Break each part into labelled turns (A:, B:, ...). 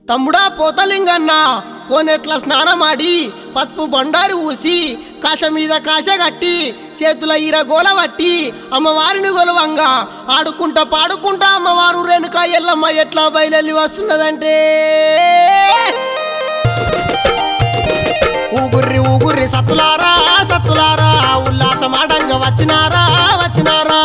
A: తమ్ముడా పోతలింగన్న కోనెట్ల స్నానమాడి పసుపు బండారు ఊసి కాశ మీద కాశ కట్టి చేతుల ఈర గోల పట్టి అమ్మవారిని గొలవంగా ఆడుకుంటా పాడుకుంటా అమ్మవారు రేణుక ఎల్లమ్మ ఎట్లా బయలెల్లి వస్తున్నదంటే ఊగుర్రి ఊగుర్రి సత్తులారా సత్తులారా ఉల్లాసమాడంగా వచ్చినారా వచ్చినారా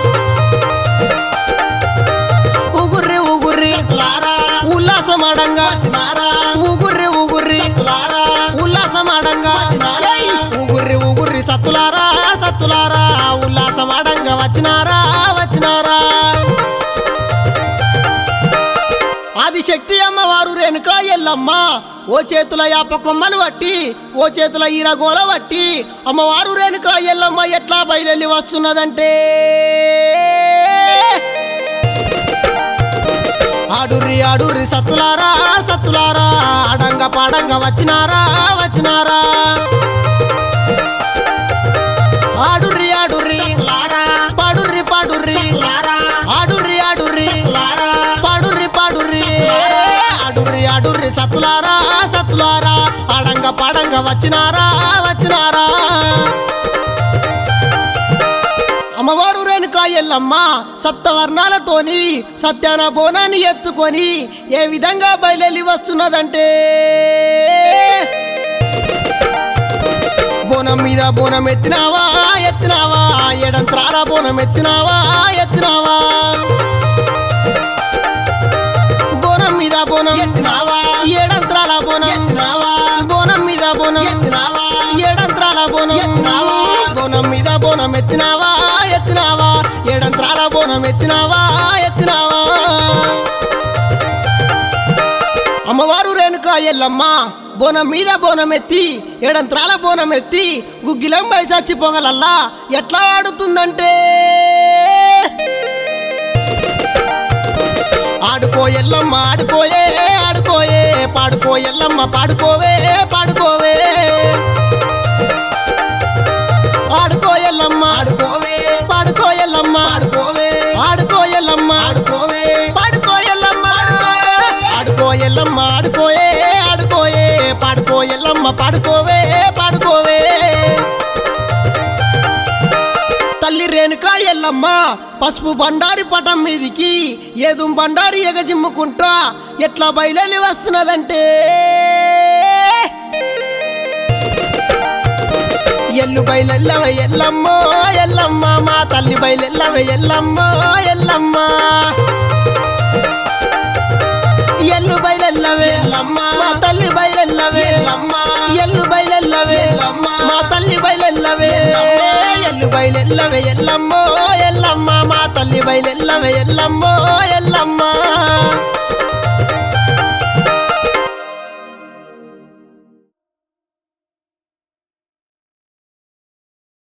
A: ఊగుర్రి ఊగుర్రి సత్తులారా ఉల్లాసమాడంగా వచ్చినారా ఊగుర్రి ఊగుర్రి సత్తులారా ఉల్లాసమాడంగా వచ్చినారా ఊగుర్రి ఊగుర్రి సత్తులారా సత్తులారా ఉల్లాసమాడంగా వచ్చినారా వచ్చినారా ఆదిశక్తి అమ్మవారు రేణుక ఎల్లమ్మ ఓ చేతుల యాప కొమ్మలు పట్టి ఓ చేతుల ఈరగోల పట్టి అమ్మవారు రేణుక ఎల్లమ్మ ఎట్లా బయలెల్లి వస్తున్నదంటే ఆడుర్రి ఆడుర్రి సత్తులారా సత్తులారా ఆడంగ పాడంగ వచ్చినారా వచ్చినారా ఆడుర్రి ఆడుర్రి పాడుర్రి పాడుర్రి ఆడుర్రి ఆడుర్రి పాడుర్రి పాడుర్రి ఆడుర్రి ఆడుర్రి సత్తులారా సత్తులారా ఆడంగ పాడంగ వచ్చినారా వచ్చినారా అమ్మవారు రేణుక ఎల్లమ్మ సప్తవర్ణాలతోని సత్యాన బోనాన్ని ఎత్తుకొని ఏ విధంగా బయలుదేరి వస్తున్నదంటే బోనం మీద బోనం ఎత్తినావా ఎత్తినావా ఎడంత్రాల బోనం ఎత్తినావా ఎత్తినావా బోనం మీద బోనం ఎత్తినావా ఏడంత్రాల బోనం ఎత్తినావా బోనం మీద బోనం ఎత్తినావా ఏడంత్రాల బోనం ఎత్తినావా బోనం మీద బోనం ఎత్తినావా ఎత్తినావా ఏడంత్రాల బోనం ఎత్తినావా ఎత్తినావా అమ్మవారు రేణుక ఎల్లమ్మ బోనం మీద బోనం ఎత్తి ఏడంత్రాల బోనం ఎత్తి గుగ్గిలం బయసాచి పొగలల్లా ఎట్లా ఆడుతుందంటే ఆడుకో ఎల్లమ్మ ఆడుకోయే ఆడుకోయే పాడుకో ఎల్లమ్మ పాడుకోవే పాడుకోవే ఆడుకో ఎల్లమ్మ ఆడుకోవే పాడుకో ఎల్లమ్మ ఆడుకోవే ఆడుకో ఎల్లమ్మ ఆడుకోవే పాడుకో ఎల్లమ్మ ఆడుకో ఎల్లమ్మ ఆడుకోయే ఆడుకోయే పాడుకో ఎల్లమ్మ పాడుకోవే పాడుకోవే తల్లి రేణుక ఎల్లమ్మ పసుపు బండారి పటం మీదికి ఏదు బండారి ఎగజిమ్ముకుంటా ఎట్లా బయలుదేరి వస్తున్నదంటే ఎల్లు బయలెల్లవ ఎల్లమ్మ ఎల్లమ్మ మా తల్లి బయలెల్లవ ఎల్లమ్మ ఎల్లమ్మ ఎల్లు బయలెల్లవే ఎల్లమ్మ మా తల్లి బయలెల్లవే ఎల్లమ్మ ఎల్లు బయలెల్లవే ఎల్లమ్మ మా తల్లి బయలెల్లవే ఎల్లు బయలెల్లవే ఎల్లమ్మ ఎల్లమ్మ మా తల్లి బయలెల్లవే ఎల్లమ్మ ఎల్లమ్మ